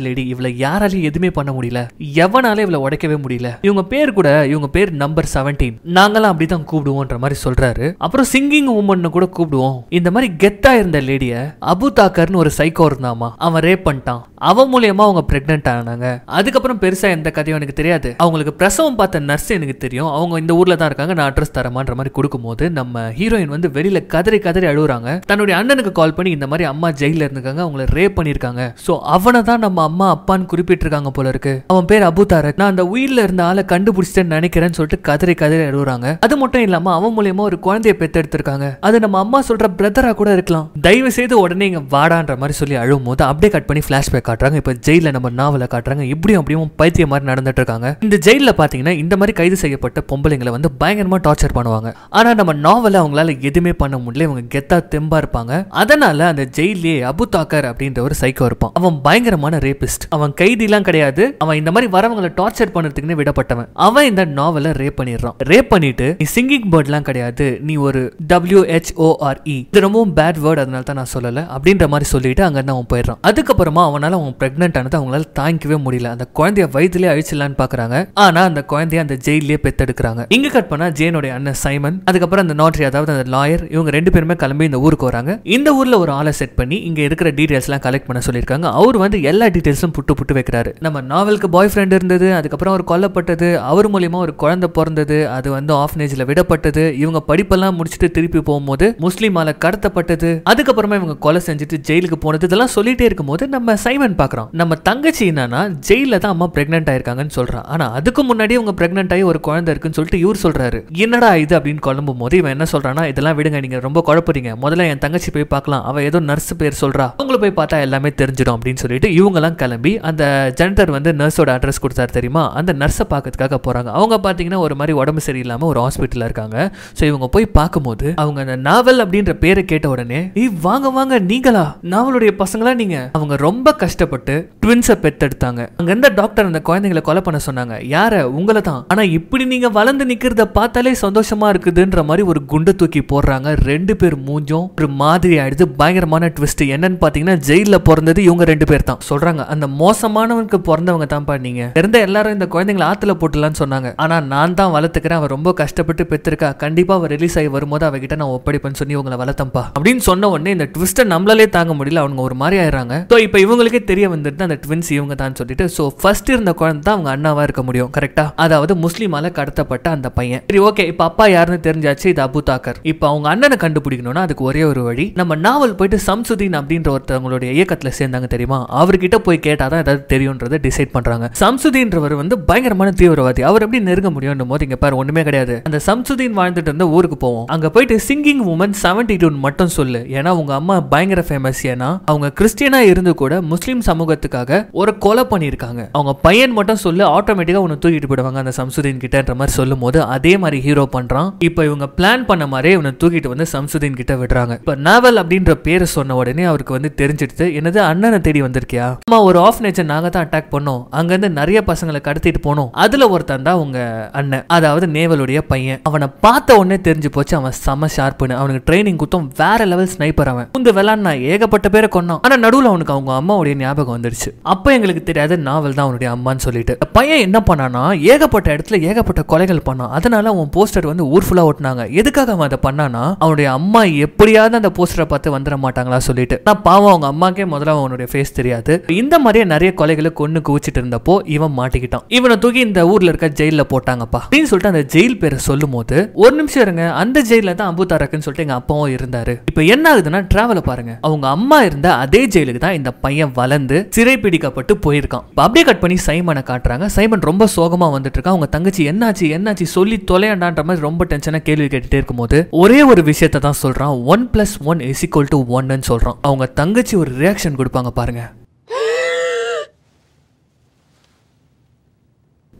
லேடி இவளை யாராலையும் எதுவுமே பண்ண முடியல எவனால இவளை உடைக்கவே முடியல இவங்க பேர் கூட இவங்க பேர் நம்பர் செவன்டீன் நாங்களாம் அப்படிதான் கூப்பிடுவோன்ற மாதிரி சொல்றாரு அப்புறம் சிங்கிங் உமன் கூட கூப்பிடுவோம் இந்த மாதிரி கெத்தா இருந்த லேடிய அபு தாக்கர்னு ஒரு சைக்கோ இருந்தாமா அவன் ரேப் பண்ணிட்டான் அவன் மூலியமா அவங்க பிரெக்னென்ட் ஆனாங்க அதுக்கப்புறம் பெருசா எந்த கதையும் எனக்கு தெரியாது அவங்களுக்கு பிரசவம் பார்த்த நர்ஸ் எனக்கு தெரியும் அவங்க இந்த ஊர்ல தான் இருக்காங்க நான் அட்ரஸ் தரமான்ற மாதிரி கொடுக்கும்போது நம்ம ஹீரோயின் வந்து வெளியில கதறி கதறி அழுகுறாங்க தன்னுடைய அண்ணனுக்கு கால் பண்ணி இந்த மாதிரி அம்மா ஜெயில இருந்திருக்காங்க அவங்கள ரேப் பண்ணிருக்காங்க சோ அவனை தான் நம்ம அம்மா அப்பான்னு குறிப்பிட்டிருக்காங்க போல இருக்கு அவன் பேர் அபு தாரக் நான் அந்த உயிர்ல இருந்த ஆளை கண்டுபிடிச்சிட்டேன்னு நினைக்கிறேன்னு சொல்லிட்டு கதறி கதறி அழுகுறாங்க அது மட்டும் இல்லாம அவன் மூலியமா ஒரு குழந்தைய பெத்தெடுத்திருக்காங்க அது நம்ம அம்மா சொல்ற பிரதரா கூட இருக்கலாம் தயவு செய்து உடனே இங்க வாடான்ற மாதிரி சொல்லி அழுவும் போது அப்படியே கட் பண்ணி பிளாஷ்பேக் காட்டுறாங்க இப்ப ஜெயில நம்ம நாவலை காட்டுறாங்க இப்படியும் அப்படியும் பைத்தியம் மாதிரி நடந்துட்டு இருக்காங்க இந்த ஜெயில பாத்தீங்கன்னா இந்த மாதிரி கைது செய்யப்பட்ட பொம்பளைங்களை வந்து பயங்கரமா டார்ச்சர் பண்ணுவாங்க ஆனா நம்ம நாவல அவங்களால எதுவுமே பண்ண முடியல இவங்க கெத்தா தெம்பா இருப்பாங்க அதனால அந்த ஜெயிலே அபு தாக்கர் அப்படின்ற ஒரு சைக்கோ இருப்பான் அவன் பயங்கரமான ரேபிஸ்ட் அவன் கைதிலாம் கிடையாது அவன் இந்த மாதிரி வரவங்களை டார்ச்சர் பண்ணுறதுக்குன்னு விடப்பட்டவன் அவன் இந்த நாவலை ரேப் பண்ணிடுறான் ரேப் பண்ணிட்டு நீ சிங்கிங் பேர்ட்லாம் கிடையாது நீ ஒரு டபிள்யூ ஹெச்ஓஆர்இ இது ரொம்பவும் பேட் வேர்ட் அதனால தான் நான் சொல்லல அப்படின்ற மாதிரி சொல்லிட்டு அங்க இருந்து அவன் போயிடுறான் அதுக்கப்புறமா அவனால அவன் பிரெக்னென்ட் ஆனது அவங்களால தாங்கிக்கவே முடியல அந்த குழந்தைய வயிற்றுலேயே அழிச்சிடலான்னு பாக்குறாங்க ஆனா அந்த குழந்தைய அந்த ஜெயிலே பெத்தெடுக்கிறாங்க இங்க கட் பண்ணா ஜெயனுடைய அண்ணன் சைமன் அதுக்கப்புறம் அந்த நோட்ரி அதாவது அந்த லாயர் இவங்க ரெண்டு பேருமே கிளம்பி இந்த ஊருக்கு வராங்க இந்த ஊர்ல ஒரு ஆளை செட் பண்ணி இங்க இருக்கிற டீடைல்ஸ் எல்லாம் கலெக்ட் பண்ண சொல்லியிருக்காங்க அவர் வந்து எல்லா டீடைல்ஸும் புட்டு புட்டு வைக்கிறாரு நம்ம நாவலுக்கு பாய் ஃப்ரெண்ட் இருந்தது அதுக்கப்புறம் அவர் கொல்லப்பட்டது அவர் மூலியமா ஒரு குழந்தை பிறந்தது அது வந்து ஆஃப்னேஜ்ல விடப்பட்டது இவங்க படிப்பெல்லாம் முடிச்சுட்டு திருப்பி போகும்போது முஸ்லீமால கடத்தப்பட்டது அதுக்கப்புறமா இவங்க கொலை செஞ்சுட்டு ஜெயிலுக்கு போனது இதெல்லாம் சொல்லிட்டே இருக்கும்போது நம்ம சைமன் பாக்குறோம் நம்ம தங்கச்சி என்னன்னா ஜெயில தான் அம்மா பிரெக்னென்ட் ஆயிருக்காங்கன்னு சொல்றான் ஆனா அதுக்கு முன்னாடி அவங்க பிரெக்னென்ட் ஆகி ஒரு குழந்தை இருக்குன்னு சொல்லிட்டு இவர் சொல்றாரு என்னடா இது அப்படின்னு குழம்பும் போது இவன் என்ன சொல்றான்னா இதெல்லாம் விடுங்க நீங்க ரொம்ப குழப்பறீங்க முதல்ல என் தங்கச்சி போய் பார்க்கலாம் அவ ஏதோ நர்ஸ் பேர் சொல்றா அவங்கள போய் பார்த்தா எல்லாமே தெரிஞ்சிடும் அப்படின்னு சொல்லிட்டு இவங்கெல்லாம் கிளம்பி அந்த ஜென்டர் வந்து நர்ஸோட அட்ரஸ் கொடுத்தாரு தெரியுமா அந்த நர்ஸை பார்க்கறதுக்காக போறாங்க அவங்க பார்த்தீங்கன்னா ஒரு மாதிரி உடம்பு சரியில்லாம ஒரு ஹாஸ்பிட்டல்ல இருக்காங்க ஸோ இவங்க போய் பார்க்கும்போது அவங்க அந்த நாவல் அப்படின்ற பேரை கேட்ட உடனே "ஏய், வாங்க வாங்க நீங்களா நாவலுடைய பசங்களா நீங்க அவங்க ரொம்ப கஷ்டப்பட்டு ட்வின்ஸை பெத்தெடுத்தாங்க அங்க இருந்த டாக்டர் அந்த குழந்தைங்களை கொலை பண்ண சொன்னாங்க யார உங்களை தான் ஆனா இப்படி நீங்க வளர்ந்து நிக்கிறத பார்த்தாலே சந்தோஷமா இருக்குதுன்ற மாதிரி ஒரு குண்டை தூக்கி போடுறாங்க ரெண்டு பேர் மூஞ்சும் ஒரு மாதிரி ஆயிடுது பயங்கரமான ட்விஸ்ட் என்னன்னு பாத்தீங்கன்னா ஜெயில பிறந்தது இவங்க ரெண்டு பேர் தான் சொல்றாங்க அந்த மோசமானவனுக்கு பிறந்தவங்க தான்ப்பா நீங்க இருந்த எல்லாரும் இந்த குழந்தைங்களை ஆத்துல போட்டுலான்னு சொன்னாங்க ஆனா நான் தான் வளர்த்துக்கிறேன் அவன் ரொம்ப கஷ்டப்பட்டு பெற்றிருக்கா கண்டிப்பா அவ ரிலீஸ் ஆகி வரும்போது அவகிட்ட நான் ஒப்படைப்பேன்னு சொல்லி உங்களை வளர்த்தம்பா அப்படின்னு சொன்ன உடனே இந்த ட்விஸ்ட்டை நம்மளாலே தாங்க முடியல அவங்க ஒரு மாதிரி ஆயிடுறாங்க ஸோ இப்போ இவங்களுக்கே தெரிய வந்துட்டு அந்த ட்வின்ஸ் இவங்க தான் சொல்லிட்டு ஸோ ஃபர்ஸ்ட் இருந்த குழந்தை தான் அவங்க அண்ணாவா இருக்க முடியும் கரெக்டா அதாவது முஸ்லீமால கடத்தப்பட்ட அந்த பையன் சரி ஓகே இப்போ அப்பா யாருன்னு தெரிஞ்சாச்சு இது அபு தாக்கர் இப்போ அவங்க அண்ணனை கண்டுபிடிக்கணும்னா அதுக்கு ஒரே ஒரு வழி நம்ம நாவல் போயிட்டு சம்சுதீன் அப்படின்ற ஒருத்தவங்களுடைய இயக்கத்துல சேர்ந்தாங்க தெரியுமா அவர்கிட்ட போய் கேட்டாதான் ஏதாவது தெரியும்ன்றதை டிசைட் பண்றாங்க சம்சுதீன்றவர் வந்து பயங்கரமான தீவிரவாதி அவர் எப்படி நெருங்க முடியும் போது இங்க பாரு ஒண்ணுமே கிடையாது அந்த சம்சுதீன் வாழ்ந்துட்டு இருந்த ஊருக்கு போவோம் அங்க போயிட்டு சிங்கிங் உமன் செவன்டி டூ மட்டும் சொல்லு ஏன்னா உங்க அம்மா பயங்கர ஃபேமஸ் ஏன்னா அவங்க கிறிஸ்டியனா இருந்து கூட முஸ்லீம் சமூகத்துக்காக ஒரு கொலை பண்ணியிருக்காங்க அவங்க பையன் மட்டும் சொல்லு ஆட்டோமேட்டிக்கா உன்னை தூக்கிட்டு போயிடுவாங்க அந்த சம்சுதீன் கிட்டன்ற மாதிரி சொல்லும் போது அதே மாதிரி ஹீரோ பண்றான் இப்போ இவங்க பிளான் பண்ண மாதிரியே இவனை தூக்கிட்டு வந்து சம்சுதீன் கிட்ட விடுறாங்க இப்போ நாவல் அப்படின்ற பேரை சொன்ன உடனே அவருக்கு வந்து தெரிஞ்சிடுது என்னது அண்ணனை தேடி வந்திருக்கியா அம்மா ஒரு ஆஃப் நேச்சர் நாங்க தான் அட்டாக் பண்ணோம் அங்கிருந்து நிறைய பசங்களை கடத்திட்டு போனோம் அதுல ஒருத்தன் தான் உங்க அண்ணன் அதாவது நேவலுடைய பையன் அவனை பார்த்த உடனே தெரிஞ்சு போச்சு அவன் செம ஷார்ப்புன்னு அவனுக்கு ட்ரைனிங் குத்தம் வேற லெவல் ஸ்னைப்பர் அவன் இந்த விளாட்னா ஏகப்பட்ட பேரை கொன்னான் ஆனா நடுவுல அவனுக்கு அவங்க அம்மாவுடைய ஞாபகம் வந்துருச்சு அப்ப எங்களுக்கு தெரியாது நாவல் தான் அவனுடைய அம்மான்னு சொல்லிட்டு பையன் என்ன பண்ணானா ஏகப்பட்ட இடத்துல ஏகப்பட்ட கொலைகள் பண்ணான் அதனால அவன் போஸ்டர் வந்து ஊர் ஃபுல்லா ஓட்டினாங்க எதுக்காக அவன் அதை பண்ணானா அவனுடைய அம்மா எப்படியாவது அந்த போஸ்டரை பார்த்து வந்துட மாட்டாங்களா சொல்லிட்டு நான் பாவம் அவங்க அம்மாக்கே முதல்ல அவனுடைய ஃபேஸ் தெரியாது இந்த மாதிரியே நிறைய கொலைகளை கொன்னு குவிச்சிட்டு இருந்தப்போ இவன் மாட்டிக்கிட்டான் இவனை தூக்கி இந்த ஊர்ல இருக்க ஜெயில போட்டாங்கப்பா அப்படின்னு சொல்லிட்டு அந்த ஜெயில் பேரை சொல்லும் போது ஒரு நிமிஷம் இருங்க அந்த ஜெயில தான் அம்பு தாரக்குன்னு சொல்லிட்டு எங்க அப்பாவும் இருந்தாரு இப்போ என்ன ஆகுதுன்னா டிராவல பாருங்க அவங்க அம்மா இருந்த அதே ஜெயிலுக்கு தான் இந்த பையன் வளர்ந்து சிறை பிடிக்கப்பட்டு போயிருக்கான் இப்ப அப்படியே கட் பண்ணி சைமனை காட்டுறாங்க சைமன் ரொம்ப சோகமா வந்துட்டு இருக்கான் அவங்க தங்கச்சி என்னாச்சு என்னாச்சு சொல்லி தொலையாண்டான்ற மாதிரி ரொம்ப டென்ஷனா கேள்வி கேட்டுட்டே இருக்கும்போது ஒரே ஒரு விஷயத்தை தான் சொல்றான் one plus one is equal to ஒன்னு சொல்றான் அவங்க தங்கச்சி ஒரு ரியாக்ஷன் கொடுப்பாங்க பாருங்க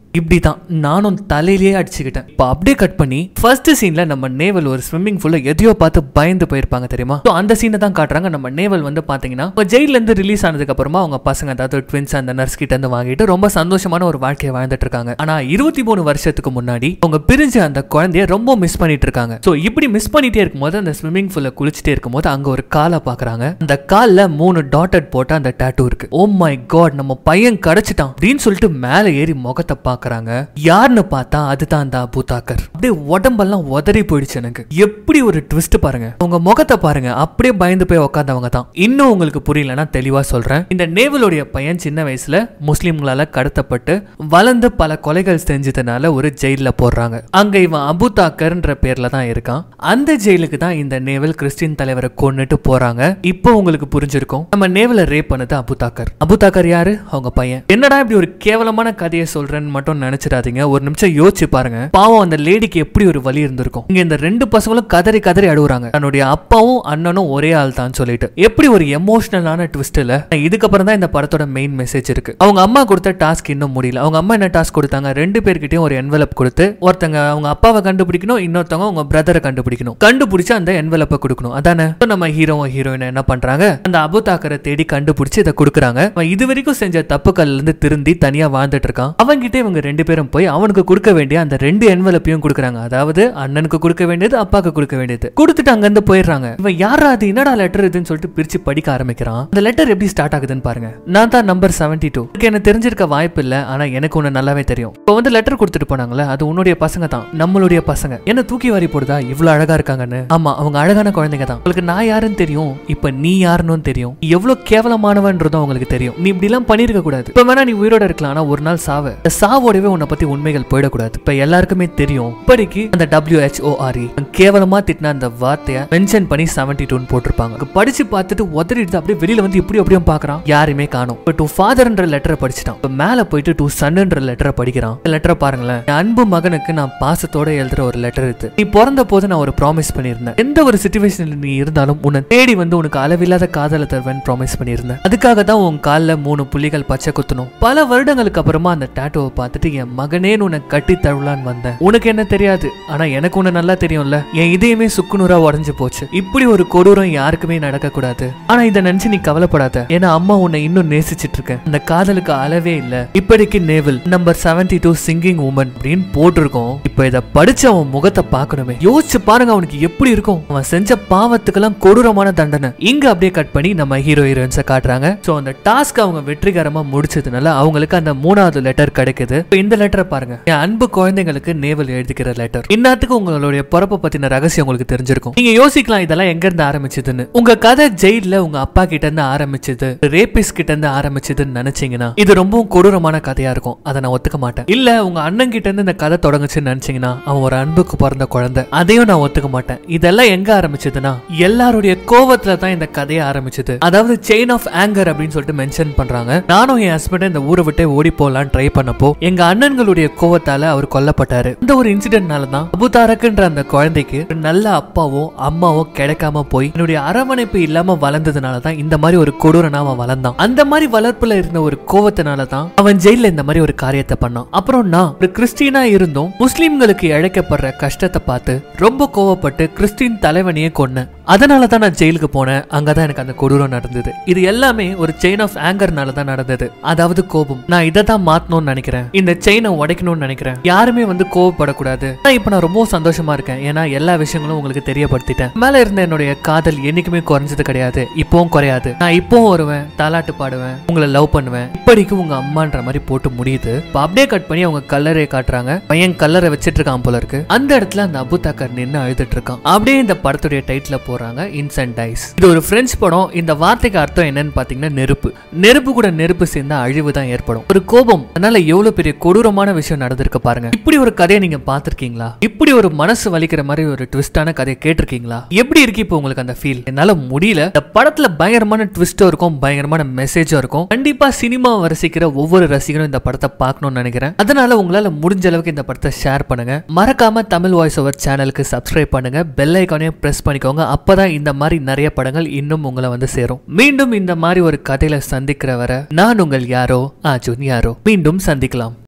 இப்படிதான் நானும் தலையிலேயே அடிச்சுக்கிட்டேன் இப்போ அப்படியே கட் பண்ணி ஃபர்ஸ்ட் சீன்ல நம்ம நேவல் ஒரு ஸ்விம்மிங் பூல்ல எதையோ பார்த்து பயந்து போயிருப்பாங்க தெரியுமா So, அந்த சீனை தான் காட்டுறாங்க நம்ம நேவல் வந்து பாத்தீங்கன்னா இப்போ ஜெயில இருந்து ரிலீஸ் ஆனதுக்கு அப்புறமா அவங்க பசங்க அதாவது ட்வின்ஸ் அந்த நர்ஸ் கிட்ட இருந்து வாங்கிட்டு ரொம்ப சந்தோஷமான ஒரு வாழ்க்கையை வாழ்ந்துட்டு இருக்காங்க ஆனா இருபத்தி மூணு வருஷத்துக்கு முன்னாடி அவங்க பிரிஞ்ச அந்த குழந்தைய ரொம்ப மிஸ் பண்ணிட்டு இருக்காங்க ஸோ இப்படி மிஸ் பண்ணிட்டே இருக்கும்போது அந்த ஸ்விம்மிங் பூல்ல குளிச்சுட்டே இருக்கும்போது அங்க ஒரு காலை பாக்குறாங்க அந்த கால்ல மூணு டாட்டட் போட்ட அந்த டேட்டூ இருக்கு ஓ மை காட் நம்ம பையன் கிடைச்சிட்டான் அப்படின்னு சொல்லிட்டு மேலே ஏறி முகத்தை பாக்குறாங்க யாருன்னு பார்த்தா அதுதான் அந்த அபு தாக்கர் அப்படியே உடம்பெல்லாம் உதறி போயிடுச்சு எனக்கு எப்படி ஒரு ட்விஸ்ட் பாருங்க உங்க முகத்தை பாருங்க அப்படியே பயந்து போய் உட்காந்தவங்க தான் இன்னும் உங்களுக்கு புரியலன்னா தெளிவா சொல்றேன் இந்த நேவலுடைய பையன் சின்ன வயசுல முஸ்லிம்களால கடத்தப்பட்டு வளர்ந்து பல கொலைகள் செஞ்சதுனால ஒரு ஜெயில போடுறாங்க அங்க இவன் அபு தாக்கர்ன்ற பேர்ல தான் இருக்கான் அந்த ஜெயிலுக்கு தான் இந்த நேவல் கிறிஸ்டின் தலைவரை கொன்னுட்டு போறாங்க இப்போ உங்களுக்கு புரிஞ்சிருக்கும் நம்ம நேவலை ரேப் பண்ணது அபு தாக்கர் அபு தாக்கர் யாரு அவங்க பையன் என்னடா இப்படி ஒரு கேவலமான கதையை சொல்றேன்னு மட்டும் நினைச்சிடாதீங்க ஒரு நிமிஷம் யோசிச்சு பாருங்க பாவம் அந்த லேடிக்கு எப்படி ஒரு வலி இருந்திருக்கும் இங்க இந்த ரெண்டு பசங்களும் கதறி கதறி அழுகுறாங்க தன்னுடைய அப்பாவும் அண்ணனும் ஒரே ஆள் தான் சொல்லிட்டு எப்படி ஒரு எமோஷனலான ட்விஸ்ட்ல இதுக்கப்புறம் தான் இந்த படத்தோட மெயின் மெசேஜ் இருக்கு அவங்க அம்மா கொடுத்த டாஸ்க் இன்னும் முடியல அவங்க அம்மா என்ன டாஸ்க் கொடுத்தாங்க ரெண்டு பேர்கிட்டயும் ஒரு என்வலப் கொடுத்து ஒருத்தங்க அவங்க அப்பாவை கண்டுபிடிக்கணும் இன்னொருத்தவங்க உங்க பிரதரை கண்டுபிடிக்கணும் கண்டுபிடிச்சு அந்த என்வலப்பை கொடுக்கணும் அதானே இப்ப நம்ம ஹீரோவும் ஹீரோயின் என்ன பண்றாங்க அந்த அபு தாக்கரை தேடி கண்டுபிடிச்சு இதை கொடுக்குறாங்க அவன் இது வரைக்கும் செஞ்ச தப்புக்கள்ல இருந்து திருந்தி தனியா வாழ்ந்துட்டு இருக்கான் அவன்கிட்ட இவங்க ரெண்டு பேரும் போய் அவனுக்கு கொடுக்க வேண்டிய அந்த ரெண்டு என்வலப்பையும் கொடுக்குறாங்க அதாவது அண்ணனுக்கு கொடுக்க வேண்டியது அப்பாக்கு கொடுக்க வேண்டியது கொடுத்துட்டு அங்க இருந்து போயிடுறாங்க இவன் யாரா அது என்னடா லெட்டர் இதுன்னு சொல்லிட்டு பிரிச்சு படிக்க ஆரம்பிக்கிறான் அந்த லெட்டர் எப்படி ஸ்டார்ட் ஆகுதுன்னு பாருங்க நான் தான் நம்பர் செவன்டி டூ எனக்கு தெரிஞ்சிருக்க வாய்ப்பு இல்ல ஆனா எனக்கு ஒண்ணு நல்லாவே தெரியும் இப்போ வந்து லெட்டர் கொடுத்துட்டு போனாங்களே அது உன்னுடைய பசங்க தான் நம்மளுடைய பசங்க என்ன தூக்கி வாரி போடுதா இவ்வளவு அழகா இருக்காங்கன்னு ஆமா அவங்க அழகான குழந்தைங்க தான் உங்களுக்கு நான் யாருன்னு தெரியும் இப்ப நீ யாருன்னு தெரியும் நீ எவ்வளவு கேவலமானவன்றதும் உங்களுக்கு தெரியும் நீ இப்படி எல்லாம் பண்ணிருக்க கூடாது இப்ப வேணா நீ உயிரோட இருக்கலாம் ஆனா ஒரு நாள் சாவ இந்த சாவோடவே உன்னை பத்தி உண்மைகள் போயிடக்கூடாது இப்ப எல்லாருக்குமே தெரியும் இப்படிக்கு அந்த டபிள்யூஹெச்ஓஆர்இ கேவலமா திட்டின அந்த வார்த்தையை மென்ஷன் பண்ணி செவன்டி டூன்னு போட்டிருப்பாங்க அங்க படிச்சு பார்த்துட்டு உதறிட்டு அப்படியே வெளியில வந்து இப்படி அப்படியே பார்க்கறான் யாருமே காணும் இப்போ டூ ஃபாதர்ன்ற லெட்டரை படிச்சிட்டான் இப்போ மேல போயிட்டு டூ சன்ன்ற லெட்டரை படிக்கிறான் இந்த லெட்டரை பாருங்களேன் என் அன்பு மகனுக்கு நான் பாசத்தோட எழுதுற ஒரு லெட்டர் இது நீ பிறந்த போது நான் ஒரு ப்ராமிஸ் பண்ணியிருந்தேன் எந்த ஒரு சுச்சுவேஷன்ல நீ இருந்தாலும் உன்னை தேடி வந்து உனக்கு அளவில்லாத காதலை தருவேன் ப்ராமிஸ் பண்ணியிருந்தேன் அதுக்காக தான் உன் காலில் மூணு புள்ளிகள் பச்சை குத்தணும் பல வருடங்களுக்கு அப்புறமா அந்த டாட்டோவை பார்த்துட்டு என் மகனேன்னு உன்னை கட்டி தழுவலான்னு வந்தேன் உனக்கு என்ன தெரியாது ஆனா எனக்கு உன்னை நல்லா தெரியும்ல என் இதயமே சுக்குநூறா உடஞ்சு போச்சு இப்படி ஒரு கொடூரம் யாருக்குமே நடக்க கூடாது ஆனா இதை நினைச்சு நீ கவலைப்படாத ஏன்னா அம்மா உன்னை இன்னும் நேசிச்சிட்டு இருக்கேன் அந்த காதலுக்கு அளவே இல்ல இப்படிக்கு naval number seventy two sinking woman அப்படின்னு போட்டிருக்கோம் இப்போ இதை படிச்சு அவன் முகத்தை பார்க்கணுமே யோசிச்சு பாருங்க அவனுக்கு எப்படி இருக்கும் அவன் செஞ்ச பாவத்துக்கெல்லாம் கொடூரமான தண்டனை இங்க அப்படியே கட் பண்ணி நம்ம ஹீரோ ஹீரோயின்ஸை காட்டுறாங்க சோ அந்த டாஸ்க் அவங்க வெற்றிகரமா முடிச்சதுனால அவங்களுக்கு அந்த மூணாவது லெட்டர் கிடைக்குது இப்ப இந்த லெட்டரை பாருங்க என் அன்பு குழந்தைங்களுக்கு நேவல் எழுதிக்கிற லெட்டர் இந்நேரத்துக்கு உங்களுடைய பிறப்பை பத்தின ரகசியம் உங்களுக்கு தெரிஞ்சிருக்கும் நீங்க யோசிக்கலாம் இதெல்லாம் எங்க இருந்து ஆரம்பிச்சதுன்னு உங்க கதை ஜெயில உங்க அப்பா கிட்ட இருந்து ஆரம்பிச்சது ரேபிஸ் கிட்ட இருந்து ஆரம்பிச்சதுன்னு நினைச்சீங்கன்னா இது ரொம்பவும் கொடூரமான கதையா இருக்கும் அதை நான் ஒத்துக்க மாட்டேன் இல்ல உங்க அண்ணன் கிட்ட இருந்து இந்த கதை தொடங்குச்சுன்னு நினைச்சீங்கன்னா அவன் ஒரு அன்புக்கு பிறந்த குழந்தை அதையும் நான் ஒத்துக்க மாட்டேன் இதெல்லாம் எங்க ஆரம்பிச்சதுன்னா எல்லாருடைய கோவத்துல தான் இந்த கதையை ஆரம்பிச்சது அதாவது செயின் ஆஃப் ஆங்கர் அப்படின்னு சொல்லிட்டு மென்ஷன் பண்றாங்க நானும் என் ஹஸ்பண்ட் இந்த ஊரை விட்டே ஓடி போலான்னு ட்ரை பண்ணப்போ எங்க அண்ணன்களுடைய கோவத்தால அவர் கொல்லப்பட்டாரு இந்த ஒரு இன்சிடென்ட்னால தான் அபுதாரக்குன்ற அந்த குழந்தைக்கு ஒரு நல்ல அப்பாவோ அம்மாவோ கிடைக்காம போய் என்னுடைய அரவணைப்பு இல்லாம வளர்ந்ததுனால தான் இந்த மாதிரி ஒரு கொடூரனா அவன் வளர்ந்தான் அந்த மாதிரி வளர்ப்புல இருந்த ஒரு கோவத்தினால தான் அவன் ஜெயில இந்த மாதிரி ஒரு காரியத்தை பண்ணான் அப்புறம் நான் ஒரு கிறிஸ்டினா இருந்தும் முஸ்லிம்களுக்கு இழைக்கப்படுற கஷ்டத்தை பார்த்து ரொம்ப கோவப்பட்டு கிறிஸ்டின் தலைவனையே கொன்னேன் அதனால தான் நான் ஜெயிலுக்கு போனேன் அங்கதான் எனக்கு அந்த கொடூரம் நடந்தது இது எல்லாமே ஒரு செயின் ஆஃப் ஆங்கர்னால தான் நடந்தது அதாவது கோபம் நான் இதை தான் மாத்தணும்னு நினைக்கிறேன் இந்த செயினை உடைக்கணும்னு நினைக்கிறேன் யாருமே வந்து கோவப்படக்கூடாது ஆனா இப்ப நான் ரொம்ப சந்தோஷமா இருக்கேன் ஏன்னா எல்லா விஷயங்களும் உங்களுக்கு தெரியப்படுத்திட்டேன் மேல இருந்த என்னுடைய காதல் என்னைக்குமே குறைஞ்சது கிடையாது இப்பவும் குறையாது நான் இப்பவும் வருவேன் தாலாட்டு பாடுவேன் உங்களை லவ் பண்ணுவேன் இப்படிக்கு உங்க அம்மான்ற மாதிரி போட்டு முடியுது இப்ப அப்படியே கட் பண்ணி அவங்க கல்லறை காட்டுறாங்க பையன் கல்லறை வச்சிட்டு இருக்கான் போல இருக்கு அந்த இடத்துல அந்த அபு தாக்கர் நின்று அழுதுட்டு இருக்கான் அப்படியே இந்த படத்துடைய டைட்டில் போறாங்க இன்சென்ட் ஐஸ் இது ஒரு பிரெஞ்சு படம் இந்த வார்த்தைக்கு அர்த்தம் என்னன்னு பாத்தீங்கன்னா நெருப்பு நெருப்பு கூட நெருப்பு சேர்ந்தா அழிவு தான் ஏற்படும் ஒரு கோபம் அதனால எவ்வளவு பெரிய கொடூரமான விஷயம் நடந்திருக்கு பாருங்க இப்படி ஒரு கதையை நீங்க பாத்திருக்கீங்களா இப்படி ஒரு மனசு வலிக்கிற மாதிரி ஒரு ட்விஸ்டான கதையை கேட்டிருக்கீங்களா எப்படி இருக்கு இப்போ உங்களுக்கு அந்த ஃபீல் என்னால முடியல இந்த படத்துல பயங்கரமான ட்விஸ்டும் இருக்கும் பயங்கரமான மெசேஜும் இருக்கும் கண்டிப்பா சினிமா ரசிக்கிற ஒவ்வொரு ரசிகரும் இந்த படத்தை பார்க்கணும்னு நினைக்கிறேன் அதனால உங்களால முடிஞ்ச அளவுக்கு இந்த படத்தை ஷேர் பண்ணுங்க மறக்காம தமிழ் வாய்ஸ் ஓவர் சேனலுக்கு சப்ஸ்கிரைப் பண்ணுங்க பெல் ஐக்கானையும் பிரஸ் பண்ணிக்கோங்க அப்பதான் இந்த மாதிரி நிறைய படங்கள் இன்னும் உங்களை வந்து சேரும் மீண்டும் இந்த மாதிரி ஒரு கதையில சந்திக்கிற வரை நான் உங்கள் யாரோ அர்ஜுன் யாரோ மீண்டும் சந்திக்கலாம்